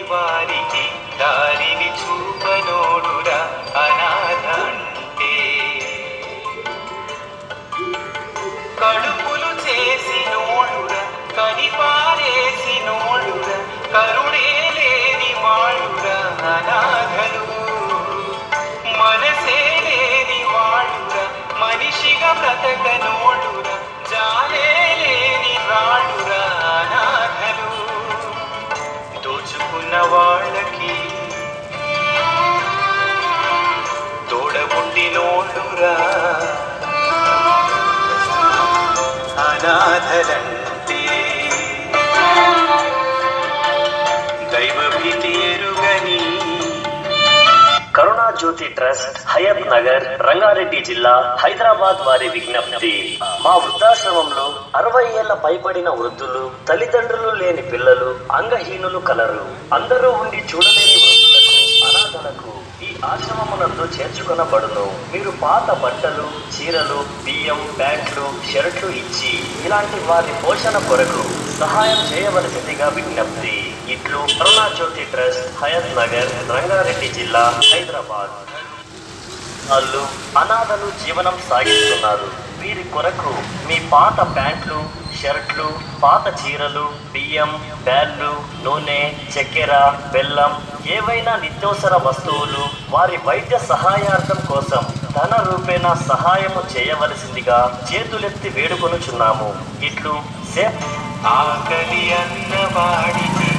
వారికి దారిని చూపనోడురా అనాథ అంటే కడుపులు చేసి నోడురా కనిపారేసి నోడురా కరుణే లేని వాడురా అనాథలు మనసే లేని వాడురా మనిషిగా బ్రతక నోడురా జాలే లేని రాడురా అనాథలు దోచుకున్న వాళ్ళకి తోడబుట్టినోడురా అనాథలంటే దైవభీతి ఎరుగని కరుణా జ్యోతి ట్రస్ట్ హయత్ నగర్ రంగారెడ్డి జిల్లా హైదరాబాద్ వారి విజ్ఞప్తి మా వృద్ధాశ్రమంలో అరవై ఏళ్ల పైబడిన వృద్ధులు తల్లిదండ్రులు లేని పిల్లలు అంగహీనులు కలరు అందరూ ఉండి చూడలేని వృద్ధులకు అనాథలకు ఈ ఆశ్రమమునందు చేర్చుకొనబడును మీరు పాత బట్టలు చీరలు బియ్యం ప్యాంట్లు షర్ట్లు ఇచ్చి ఇలాంటి వారి పోషణ కొరకు సహాయం చేయవలసిందిగా విజ్ఞప్తి ఇట్లు కరుణా జ్యోతి ట్రస్ట్ హయత్ నగర్ రంగారెడ్డి జిల్లా హైదరాబాద్ వాళ్ళు అనాథలు జీవనం సాగిస్తున్నారు వీరి కొరకు మీ పాత ప్యాంట్లు షర్ట్లు పాత చీరలు బియ్యం బ్యాళ్ళు నూనె చక్కెర బెల్లం ఏవైనా నిత్యవసర వస్తువులు వారి వైద్య సహాయార్థం కోసం ధన రూపేణ సహాయము చేయవలసిందిగా చేతులెత్తి వేడుకొనుచున్నాము ఇట్లు సేఫ్ ఆకలి అన్నవాడికి